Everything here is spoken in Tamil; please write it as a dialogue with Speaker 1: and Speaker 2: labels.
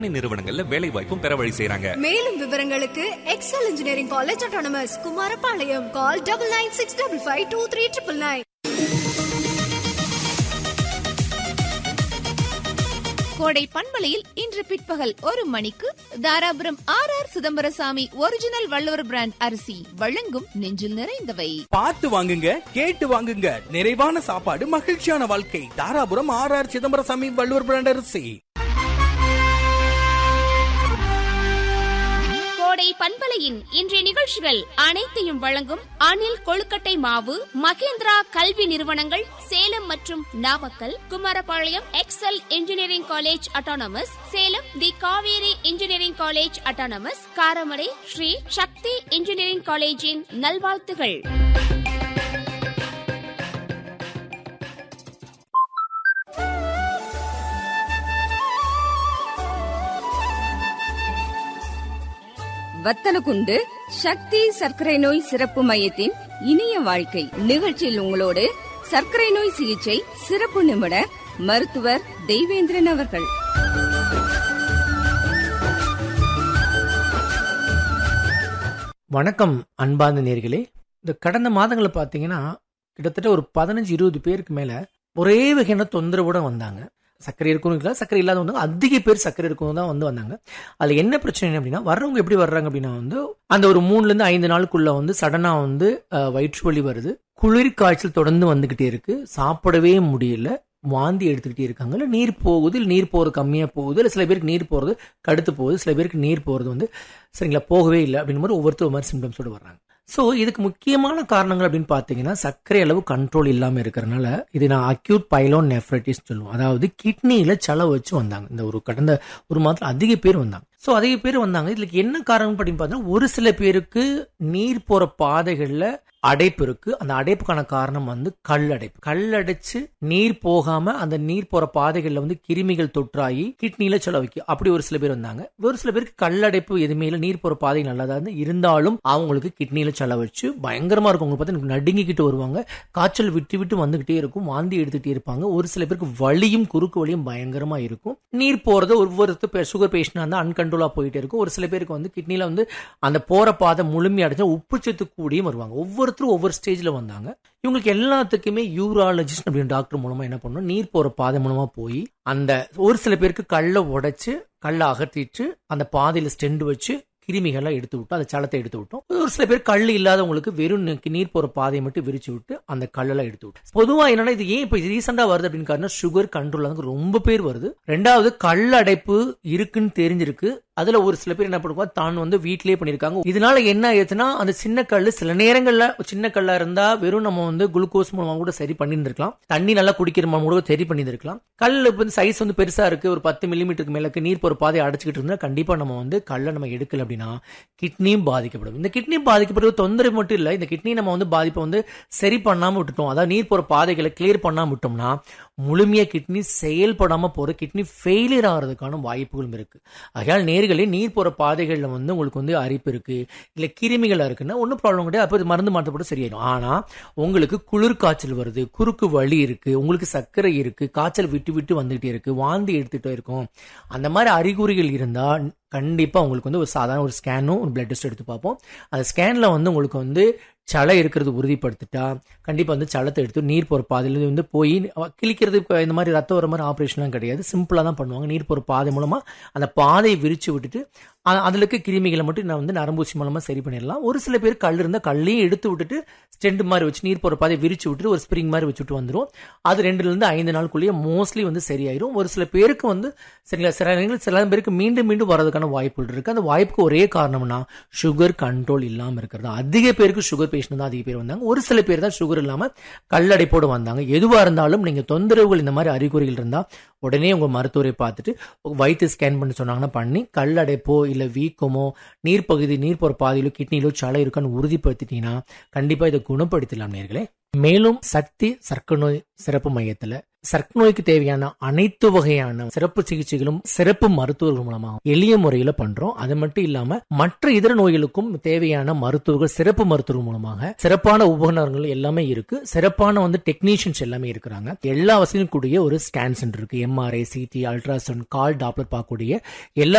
Speaker 1: நிறுவனங்கள்ல வேலை வாய்ப்பும் பெற வழி செய்றாங்க
Speaker 2: மேலும் விவரங்களுக்கு Excel engineering college autonomous Kumarapalayam call double nine six double five two three triple nine
Speaker 3: Kodai பண்பலையில் இன்று பிற்பகல் ஒரு மணிக்கு Dharapuram R R Chidambarasamy original Valluvar brand அரிசி வழங்கும் நெஞ்சில் நிறைந்தவை
Speaker 4: பார்த்து வாங்குங்க கேட்டு வாங்குங்க நிறைவான சாப்பாடு மகிழ்ச்சியான வாழ்க்கை Dharapuram R R Chidambarasamy Valluvar brand அரிசி
Speaker 5: கோடை பண்பலையின் இன்றைய நிகழ்ச்சிகள் அனைத்தையும் வழங்கும் அணில் கொழுக்கட்டை மாவு மகேந்திரா கல்வி நிறுவனங்கள் சேலம் மற்றும் Namakkal Kumarapalayam Excel engineering college autonomous Salem the Kaveri engineering college autonomous Karamadai Sri Sakthi engineering காலேஜின் நல்வாழ்த்துகள்
Speaker 6: வத்தலகுண்டு சக்தி சர்க்கரை நோய் சிறப்பு மையத்தின் இனிய வாழ்க்கை நிகழ்ச்சியில் உங்களோடு சர்க்கரை நோய் சிகிச்சை சிறப்பு நிபுணர் மருத்துவர் தெய்வேந்திரன் அவர்கள்
Speaker 7: வணக்கம் அன்பார்ந்த நேர்களே இந்த கடந்த மாதங்களை பார்த்தீங்கன்னா கிட்டத்தட்ட ஒரு பதினஞ்சு இருபது பேருக்கு மேல ஒரே வகையான தொந்தரவோட வந்தாங்க சர்க்கரை இருக்கணும் இல்லை சர்க்கரை இல்லாத வந்தாங்க அதிக பேர் சர்க்கரை இருக்கணும் தான் வந்து வந்தாங்க அதில் என்ன பிரச்சனை அப்படின்னா வர்றவங்க எப்படி வர்றாங்க அப்படின்னா வந்து அந்த ஒரு மூணுலேருந்து ஐந்து நாளுக்குள்ள வந்து சடனாக வந்து அஹ், வயிற்று வலி வருது குளிர் காய்ச்சல் தொடர்ந்து வந்துகிட்டே இருக்கு சாப்பிடவே முடியல வாந்தி எடுத்துக்கிட்டே இருக்காங்க இல்லை நீர் போகுது இல்லை நீர் போகிறது கம்மியாக போகுது இல்லை சில பேருக்கு நீர் போகிறது கடுத்து போகுது சில பேருக்கு நீர் போகிறது வந்து சரிங்களா போகவே இல்லை அப்படின்னு மாதிரி ஒவ்வொருத்தர் ஒரு மாதிரி சிம்டம்ஸோட வர்றாங்க ஸோ இதுக்கு முக்கியமான காரணங்கள் அப்படின்னு பார்த்தீங்கன்னா சர்க்கரை அளவு கண்ட்ரோல் இல்லாமல் இருக்கிறனால இது நான் அக்யூட் பைலோன் நெஃப்ரைட்டிஸ் சொல்லுவோம் அதாவது கிட்னியில் சளவு வச்சு வந்தாங்க இந்த ஒரு கடந்த ஒரு மாதத்தில் அதிக பேர் வந்தாங்க ஸோ அதிக பேர் வந்தாங்க இதுக்கு என்ன காரணம் அப்படின்னு பார்த்தீங்கன்னா ஒரு சில பேருக்கு நீர் போகிற பாதைகளில் அடைப்பு இருக்கு அந்த அடைப்புக்கான காரணம் வந்து கல் அடைப்பு கல் அடைச்சு நீர் போகாம அந்த நீர் போற பாதைகள்ல வந்து கிருமிகள் தொற்றாகி கிட்னில செலவிக்கும் அப்படி ஒரு சில பேர் வந்தாங்க ஒரு சில பேருக்கு கல் அடைப்பு எதுவுமே இல்லை நீர் போற பாதை நல்லதா இருந்து இருந்தாலும் அவங்களுக்கு கிட்னில செலவச்சு பயங்கரமா இருக்கும் உங்களுக்கு பார்த்து எனக்கு நடுங்கிக்கிட்டு வருவாங்க காய்ச்சல் விட்டு விட்டு வந்துகிட்டே இருக்கும் வாந்தி எடுத்துகிட்டே இருப்பாங்க ஒரு சில பேருக்கு வலியும் குறுக்கு வலியும் பயங்கரமா இருக்கும் நீர் போறது ஒவ்வொருத்தர் சுகர் பேஷண்டா இருந்தா அன்கண்ட்ரோலா போயிட்டே இருக்கும் ஒரு சில பேருக்கு வந்து கிட்னில வந்து அந்த போற பாதை முழுமையா அடைஞ்சா உப்பு சத்து கூடியும் வருவாங்க ஒவ்வொருத்தரும் ஒவ்வொரு ஸ்டேஜ்ல வந்தாங்க இவங்களுக்கு எல்லாத்துக்குமே யூராலஜிஸ்ட் அப்படின்னு டாக்டர் மூலமா என்ன பண்ணணும் நீர் போற பாதை மூலமா போய் அந்த ஒரு சில பேருக்கு கல்லை உடைச்சு கல்லை அகற்றிட்டு அந்த பாதையில ஸ்டெண்ட் வச்சு கிருமிகள்லாம் எடுத்து விட்டு அந்த சலத்தை எடுத்து விட்டோம் ஒரு சில பேர் கல் இல்லாதவங்களுக்கு வெறும் நி- நீர் போற பாதையை மட்டும் விரிச்சு விட்டு அந்த கல்லெல்லாம் எடுத்து விட்டு பொதுவா என்னன்னா இது ஏன் இப்ப ரீசெண்டா வருது அப்படின்னு காரணம் சுகர் கண்ட்ரோல் ரொம்ப பேர் வருது ரெண்டாவது கல் அடைப்பு இருக்குன்னு தெரிஞ்சிருக்கு அதுல ஒரு சில பேர் என்ன பண்ணுவாங்க தான் வந்து வீட்டிலேயே பண்ணிருக்காங்க இதனால என்ன ஆயிடுச்சுன்னா அந்த சின்ன கல் சில நேரங்கள்ல சின்ன கல்லா இருந்தா வெறும் நம்ம வந்து குளுக்கோஸ் மூலமா கூட சரி பண்ணியிருந்திருக்கலாம் தண்ணி நல்லா குடிக்கிற மூலமா கூட சரி பண்ணியிருந்திருக்கலாம் கல் வந்து சைஸ் வந்து பெருசா இருக்கு ஒரு பத்து மில்லிமீட்டருக்கு மேலக்கு நீர் போற பாதையை அடைச்சிக்கிட்டு இருந்தா கண்டிப்பா நம்ம வந்து கல்லை நம்ம எடுக்கல அப்படின்னா கிட்னியும் பாதிக்கப்படும் இந்த கிட்னி பாதிக்கப்படுறது தொந்தரவு மட்டும் இல்ல இந்த கிட்னி நம்ம வந்து பாதிப்பை வந்து சரி பண்ணாம விட்டுட்டோம் அதாவது நீர் போற பாதைகளை கிளியர் பண்ணாம விட்டோம்னா முழுமையா கிட்னி செயல்படாம போற கிட்னி ஃபெயிலியர் ஆகிறதுக்கான வாய்ப்புகளும் இருக்கு ஆகையால் நேர்களே நீர் போற பாதைகள்ல வந்து உங்களுக்கு வந்து அரிப்பு இருக்கு இல்ல கிருமிகளா இருக்குன்னா ஒன்றும் ப்ராப்ளம் கிடையாது அப்போ இது மருந்து மாற்றப்பட்டு சரியாயிடும் ஆனா உங்களுக்கு குளிர் காய்ச்சல் வருது குறுக்கு வலி இருக்கு உங்களுக்கு சர்க்கரை இருக்கு காய்ச்சல் விட்டு விட்டு வந்துகிட்டே இருக்கு வாந்தி எடுத்துட்டே இருக்கும் அந்த மாதிரி அறிகுறிகள் இருந்தா கண்டிப்பா உங்களுக்கு வந்து ஒரு சாதாரண ஒரு ஸ்கேனும் ஒரு பிளட் டெஸ்ட் எடுத்து பார்ப்போம் அந்த ஸ்கேன்ல வந்து உங்களுக்கு வந்து சளை இருக்கிறது உறுதிப்படுத்திட்டா கண்டிப்பா வந்து சளத்தை எடுத்து நீர் போற பாதையில வந்து போய் கிழிக்கிறது இப்ப இந்த மாதிரி ரத்தம் வர மாதிரி ஆப்ரேஷன்லாம் கிடையாது சிம்பிளா தான் பண்ணுவாங்க நீர் போற பாதை மூலமா அந்த பாதையை விரிச்சு விட்டுட்டு அ- அதுல இருக்க கிருமிகளை மட்டும் நான் வந்து நரம்பூசி மூலமா சரி பண்ணிடலாம் ஒரு சில பேர் கல் இருந்தால் கல்லையும் எடுத்து விட்டுட்டு ஸ்டெண்ட் மாதிரி வச்சு நீர் போற பாதையை விரிச்சு விட்டுட்டு ஒரு ஸ்ப்ரிங் மாதிரி வச்சுட்டு வந்துடும் அது ரெண்டுல இருந்து ஐந்து நாளுக்குள்ளேயே மோஸ்ட்லி வந்து சரியாயிரும் ஒரு சில பேருக்கு வந்து சரிங்களா சில நேரங்களில் சில பேருக்கு மீண்டும் மீண்டும் வரதுக்கான வாய்ப்புகள் இருக்கு அந்த வாய்ப்புக்கு ஒரே காரணம்னா சுகர் கண்ட்ரோல் இல்லாம இருக்கிறது அதிக பேருக்கு சுகர் பேஷண்ட் தான் அதிக பேர் வந்தாங்க ஒரு சில பேர் தான் சுகர் இல்லாம கல்லடைப்போடு வந்தாங்க எதுவா இருந்தாலும் நீங்க தொந்தரவுகள் இந்த மாதிரி அறிகுறிகள் இருந்தா உடனே உங்க மருத்துவரை பார்த்துட்டு வயிற்று ஸ்கேன் பண்ண சொன்னாங்கன்னா பண்ணி கல்லடைப்போ இல்ல வீக்கமோ நீர் பகுதி நீர் போற பாதையிலோ கிட்னிலோ சளை இருக்கான்னு உறுதிப்படுத்திட்டீங்கன்னா கண்டிப்பா இதை குணப்படுத்தலாம் நேர்களே மேலும் சக்தி சர்க்கரை நோய் சிறப்பு மையத்துல சர்க்கரை நோய்க்கு தேவையான அனைத்து வகையான சிறப்பு சிகிச்சைகளும் சிறப்பு மருத்துவர்கள் மூலமா எளிய முறையில பண்றோம் அது மட்டும் இல்லாம மற்ற இதர நோய்களுக்கும் தேவையான மருத்துவர்கள் சிறப்பு மருத்துவர்கள் மூலமாக சிறப்பான உபகரணங்கள் எல்லாமே இருக்கு சிறப்பான வந்து டெக்னீஷியன்ஸ் எல்லாமே இருக்கிறாங்க எல்லா வசதியும் கூடிய ஒரு ஸ்கேன் சென்டர் இருக்கு MRI CT ultrasound colour Doppler பார்க்கக்கூடிய எல்லா